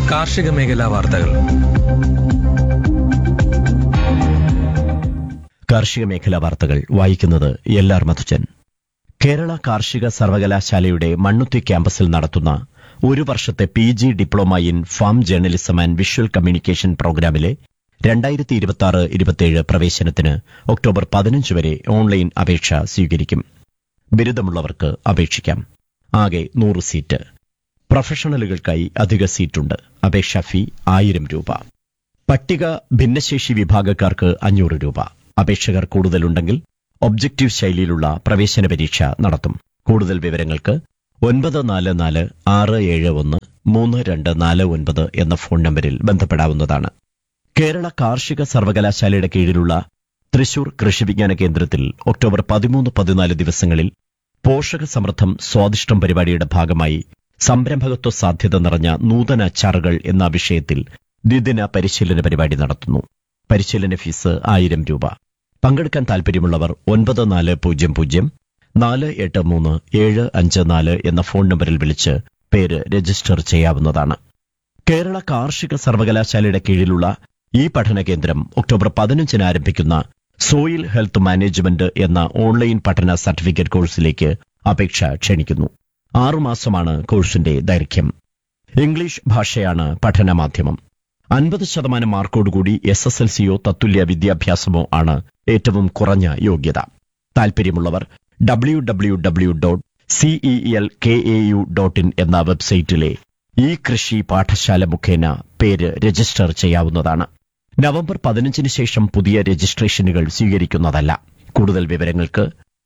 കാർഷിക മേഖലാ വാർത്തകൾ കാർഷിക മേഖലാ വാർത്തകൾ വായിക്കുന്നത് എൽ ആർ മധുജൻ കേരള കാർഷിക സർവകലാശാലയുടെ മണ്ണുത്തി ക്യാമ്പസിൽ നടത്തുന്ന ഒരു വർഷത്തെ P G diploma in farm journalism and visual communication പ്രോഗ്രാമിലെ രണ്ടായിരത്തി ഇരുപത്തിയാറ് ഇരുപത്തിയേഴ് പ്രവേശനത്തിന് ഒക്ടോബർ പതിനഞ്ച് വരെ ഓൺലൈൻ അപേക്ഷ സ്വീകരിക്കും ബിരുദമുള്ളവർക്ക് അപേക്ഷിക്കാം ആകെ നൂറ് സീറ്റ് പ്രൊഫഷണലുകൾക്കായി അധിക സീറ്റുണ്ട് അപേക്ഷാ ഫീ ആയിരം രൂപ പട്ടിക ഭിന്നശേഷി വിഭാഗക്കാർക്ക് അഞ്ഞൂറ് രൂപ അപേക്ഷകർ കൂടുതലുണ്ടെങ്കിൽ ഒബ്ജക്റ്റീവ് ശൈലിയിലുള്ള പ്രവേശന പരീക്ഷ നടത്തും കൂടുതൽ വിവരങ്ങൾക്ക് ഒൻപത് നാല് നാല് ആറ് ഏഴ് ഒന്ന് മൂന്ന് രണ്ട് നാല് ഒൻപത് എന്ന ഫോൺ നമ്പറിൽ ബന്ധപ്പെടാവുന്നതാണ് കേരള കാർഷിക സർവകലാശാലയുടെ കീഴിലുള്ള തൃശൂർ കൃഷി വിജ്ഞാന കേന്ദ്രത്തിൽ ഒക്ടോബർ പതിമൂന്ന് പതിനാല് ദിവസങ്ങളിൽ പോഷക സമൃദ്ധം സ്വാദിഷ്ടം പരിപാടിയുടെ ഭാഗമായി സംരംഭകത്വ സാധ്യത നിറഞ്ഞ നൂതന അച്ചാറുകൾ എന്ന വിഷയത്തിൽ ദ്വിദിന പരിശീലന പരിപാടി നടത്തുന്നു പരിശീലന ഫീസ് ആയിരം രൂപ പങ്കെടുക്കാൻ താൽപര്യമുള്ളവർ ഒൻപത് നാല് പൂജ്യം പൂജ്യം നാല് എട്ട് മൂന്ന് ഏഴ് അഞ്ച് നാല് എന്ന ഫോൺ നമ്പറിൽ വിളിച്ച് പേര് രജിസ്റ്റർ ചെയ്യാവുന്നതാണ് കേരള കാർഷിക സർവകലാശാലയുടെ കീഴിലുള്ള ഈ പഠന കേന്ദ്രം ഒക്ടോബർ പതിനഞ്ചിന് ആരംഭിക്കുന്ന സോയിൽ ഹെൽത്ത് മാനേജ്മെന്റ് എന്ന ഓൺലൈൻ പഠന സർട്ടിഫിക്കറ്റ് കോഴ്സിലേക്ക് അപേക്ഷ ക്ഷണിക്കുന്നു ആറുമാസമാണ് കോഴ്സിന്റെ ദൈർഘ്യം ഇംഗ്ലീഷ് ഭാഷയാണ് പഠന മാധ്യമം അൻപത് ശതമാനം മാർക്കോടുകൂടി എസ് എസ് എൽ സിയോ തത്തുല്യ വിദ്യാഭ്യാസമോ ആണ് ഏറ്റവും കുറഞ്ഞ യോഗ്യത താൽപര്യമുള്ളവർ W W W dot C E L K A U dot in എന്ന വെബ്സൈറ്റിലെ ഈ കൃഷി പാഠശാല മുഖേന പേര് രജിസ്റ്റർ ചെയ്യാവുന്നതാണ് നവംബർ പതിനഞ്ചിന് ശേഷം പുതിയ രജിസ്ട്രേഷനുകൾ സ്വീകരിക്കുന്നതല്ല കൂടുതൽ വിവരങ്ങൾക്ക്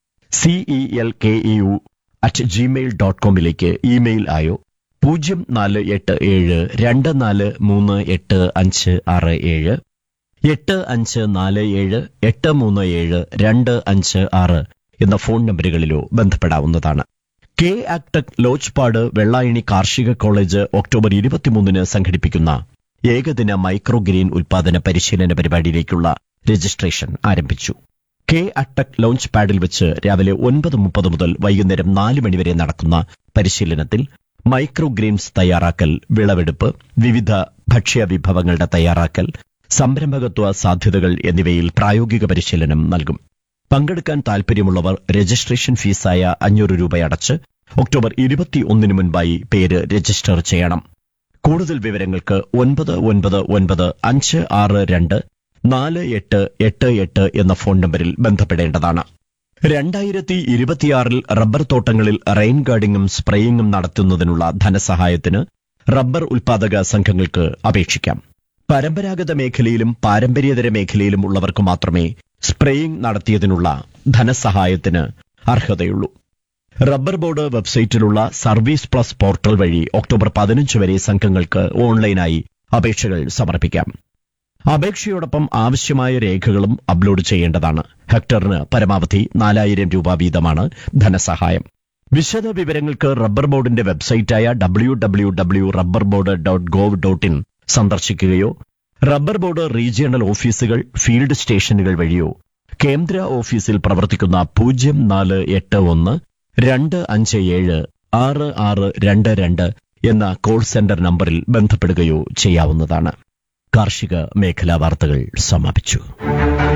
C E L K E U at Gmail dot കോമിലേക്ക് ഇമെയിൽ ആയോ പൂജ്യം നാല് എട്ട് ഏഴ് രണ്ട് നാല് മൂന്ന് എട്ട് അഞ്ച് ആറ് ഏഴ് എട്ട് അഞ്ച് നാല് ഏഴ് എട്ട് മൂന്ന് ഏഴ് രണ്ട് അഞ്ച് ആറ് എന്ന ഫോൺ നമ്പറുകളിലോ ബന്ധപ്പെടാവുന്നതാണ് കെ ആക്ടക് ലോജ്പാട് വെള്ളായണി കാർഷിക കോളേജ് ഒക്ടോബർ ഇരുപത്തിമൂന്നിന് സംഘടിപ്പിക്കുന്ന ഏകദിന മൈക്രോ ഗ്രീൻ ഉൽപാദന പരിശീലന പരിപാടിയിലേക്കുള്ള രജിസ്ട്രേഷൻ ആരംഭിച്ചു കെ അട്ടക് ലോഞ്ച് പാഡിൽ വെച്ച് രാവിലെ ഒൻപത് മുപ്പത് മുതൽ വൈകുന്നേരം നാല് മണിവരെ നടക്കുന്ന പരിശീലനത്തിൽ മൈക്രോ ഗ്രീൻസ് തയ്യാറാക്കൽ വിളവെടുപ്പ് വിവിധ ഭക്ഷ്യ വിഭവങ്ങളുടെ തയ്യാറാക്കൽ സംരംഭകത്വ സാധ്യതകൾ എന്നിവയിൽ പ്രായോഗിക പരിശീലനം നൽകും പങ്കെടുക്കാൻ താൽപര്യമുള്ളവർ രജിസ്ട്രേഷൻ ഫീസായ അഞ്ഞൂറ് രൂപയടച്ച് ഒക്ടോബർ ഇരുപത്തിയൊന്നിന് മുൻപായി പേര് രജിസ്റ്റർ ചെയ്യണം കൂടുതൽ വിവരങ്ങൾക്ക് ഒൻപത് ഒൻപത് ഒൻപത് അഞ്ച് ആറ് രണ്ട് നാല് എട്ട് എട്ട് എട്ട് എന്ന ഫോൺ നമ്പറിൽ ബന്ധപ്പെടേണ്ടതാണ് രണ്ടായിരത്തി ഇരുപത്തിയാറിൽ റബ്ബർ തോട്ടങ്ങളിൽ റെയിൻ ഗാർഡിങ്ങും സ്പ്രേയിങ്ങും നടത്തുന്നതിനുള്ള ധനസഹായത്തിന് റബ്ബർ ഉൽപാദക സംഘങ്ങൾക്ക് അപേക്ഷിക്കാം പരമ്പരാഗത മേഖലയിലും പാരമ്പര്യേതര മേഖലയിലും ഉള്ളവർക്ക് മാത്രമേ സ്പ്രേയിംഗ് നടത്തിയതിനുള്ള ധനസഹായത്തിന് അർഹതയുള്ളൂ റബ്ബർ ബോർഡ് വെബ്സൈറ്റിലുള്ള സർവീസ് പ്ലസ് പോർട്ടൽ വഴി ഒക്ടോബർ പതിനഞ്ച് വരെ സംഘങ്ങൾക്ക് ഓൺലൈനായി അപേക്ഷകൾ സമർപ്പിക്കാം അപേക്ഷയോടൊപ്പം ആവശ്യമായ രേഖകളും അപ്ലോഡ് ചെയ്യേണ്ടതാണ് ഹെക്ടറിന് പരമാവധി നാലായിരം രൂപ വീതമാണ് ധനസഹായം വിശദ വിവരങ്ങൾക്ക് റബ്ബർ ബോർഡിന്റെ വെബ്സൈറ്റായ W W W rubber board dot gov dot in സന്ദർശിക്കുകയോ റബ്ബർ ബോർഡ് റീജിയണൽ ഓഫീസുകൾ ഫീൽഡ് സ്റ്റേഷനുകൾ വഴിയോ കേന്ദ്ര ഓഫീസിൽ പ്രവർത്തിക്കുന്ന പൂജ്യം നാല് എട്ട് ഒന്ന് രണ്ട് അഞ്ച് ഏഴ് ആറ് ആറ് രണ്ട് രണ്ട് എന്ന കോൾ സെന്റർ നമ്പറിൽ ബന്ധപ്പെടുകയോ ചെയ്യാവുന്നതാണ് കാർഷിക മേഖലാ വാർത്തകൾ സമാപിച്ചു